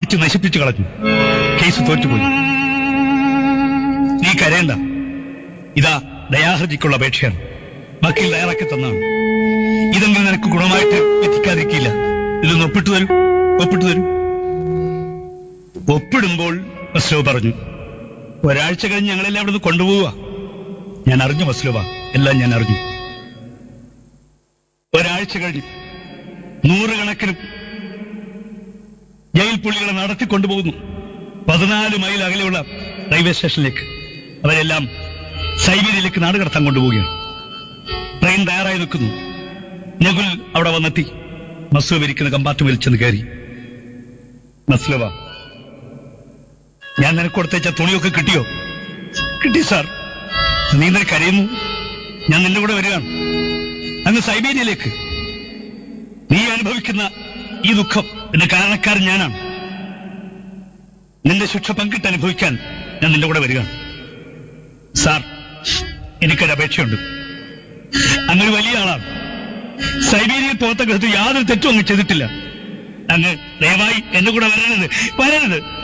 അടിച്ചു നശിപ്പിച്ചു കളഞ്ഞു കേസ് തോറ്റുപോയി നീ കരയണ്ട ഇതാ ദയാഹർജിക്കുള്ള അപേക്ഷയാണ് വക്കീൽ തയ്യാറാക്കി തന്നാണ് ഇതെങ്കിലും നിനക്ക് ഗുണമായിട്ട് എത്തിക്കാതിരിക്കില്ല ഇതൊന്ന് ഒപ്പിട്ടു തരൂ ഒപ്പിട്ടു തരൂ ഒപ്പിടുമ്പോൾ മസ്ലോ പറഞ്ഞു ഒരാഴ്ച കഴിഞ്ഞ് ഞങ്ങളെല്ലാം ഇവിടുന്ന് കൊണ്ടുപോവുക ഞാൻ അറിഞ്ഞു മസ്ലോവ എല്ലാം ഞാൻ അറിഞ്ഞു ഒരാഴ്ച കഴിഞ്ഞു നൂറുകണക്കിന് ജയിൽ പുള്ളികളെ നടത്തിക്കൊണ്ടുപോകുന്നു പതിനാല് മൈൽ അകലെയുള്ള റെയിൽവേ സ്റ്റേഷനിലേക്ക് അവരെല്ലാം സൈബീരിയയിലേക്ക് നാട് കടത്താൻ കൊണ്ടുപോവുകയാണ് ട്രെയിൻ തയ്യാറായി നിൽക്കുന്നു നകുൽ അവിടെ വന്നെത്തി മസ്ലോ ഇരിക്കുന്ന കമ്പാർട്ട്മെന്റിൽ ചെന്ന് കയറി മസ്ലവ ഞാൻ നിനക്ക് കൊടുത്തേച്ച തുണിയൊക്കെ കിട്ടിയോ കിട്ടി സാർ നീ ഇന്നലെ കരയുന്നു ഞാൻ നിന്റെ കൂടെ വരികയാണ് അങ്ങ് സൈബീരിയയിലേക്ക് നീ അനുഭവിക്കുന്ന ഈ ദുഃഖം എന്റെ കാരണക്കാരൻ ഞാനാണ് നിന്റെ ശിക്ഷ പങ്കിട്ട് അനുഭവിക്കാൻ ഞാൻ നിന്റെ കൂടെ വരികയാണ് സാർ എനിക്കൊരു അപേക്ഷയുണ്ട് അങ്ങൊരു വലിയ ആളാണ് സൈബീരിയയിൽ പോകത്തക്കത്ത് യാതൊരു തെറ്റും അങ്ങ് ചെയ്തിട്ടില്ല അങ്ങ് ദയവായി എന്റെ കൂടെ വരരുത് വരരുത്